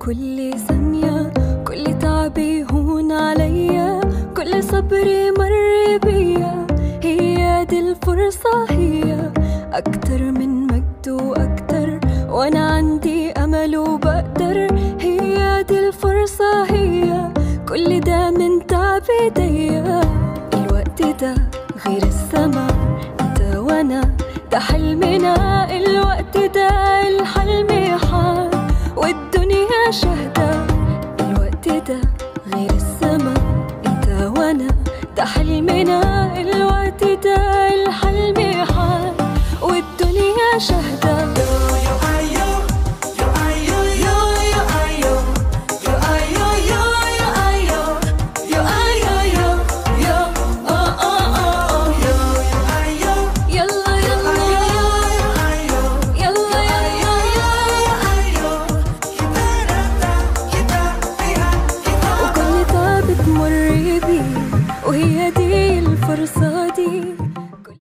كل ثانية كل تعبي هون عليا كل صبري مر بيا هي دي الفرصة هي أكتر من مجد وأكتر وأنا عندي أمل وبقدر هي دي الفرصة هي كل ده من تعب ايديا الوقت ده غير السما انت وانا ده حلمنا الوقت ده الحلم حال والدنيا شهدة الوقت ده غير السما انت وانا ده حلمنا الوقت ده الحلم حال والدنيا شهدة يلا يلا يلا وكل تعب تمر بيه وهي دي الفرصة